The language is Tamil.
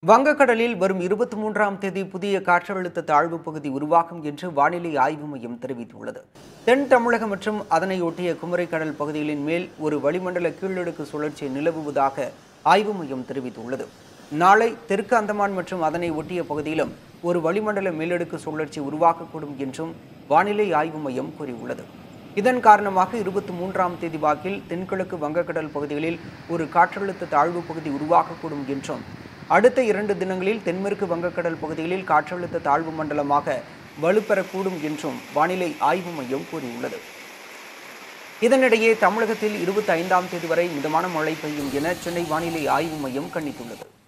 வங்கக்கடலில் வரும் இருபத்தி மூன்றாம் தேதி புதிய காற்றழுத்த தாழ்வு பகுதி உருவாகும் என்று வானிலை ஆய்வு மையம் தெரிவித்துள்ளது தென் தமிழகம் மற்றும் அதனை ஒட்டிய குமரிக்கடல் பகுதிகளின் மேல் ஒரு வளிமண்டல கீழடுக்கு சுழற்சி நிலவுவதாக ஆய்வு மையம் தெரிவித்துள்ளது நாளை தெற்கு அந்தமான் மற்றும் அதனை ஒட்டிய பகுதியிலும் ஒரு வளிமண்டல மேலடுக்கு சுழற்சி உருவாகக்கூடும் என்றும் வானிலை ஆய்வு மையம் கூறியுள்ளது இதன் காரணமாக இருபத்தி மூன்றாம் தேதி வாக்கில் தென்கிழக்கு வங்கக்கடல் பகுதிகளில் ஒரு காற்றழுத்த தாழ்வு பகுதி உருவாகக்கூடும் என்றும் அடுத்த இரண்டு தினங்களில் தென்மேற்கு வங்கக்கடல் பகுதிகளில் காற்றழுத்த தாழ்வு மண்டலமாக வலுப்பெறக்கூடும் என்றும் வானிலை ஆய்வு மையம் கூறியுள்ளது இதனிடையே தமிழகத்தில் இருபத்தி ஐந்தாம் தேதி வரை மிதமான மழை பெய்யும் என சென்னை வானிலை ஆய்வு மையம் கணித்துள்ளது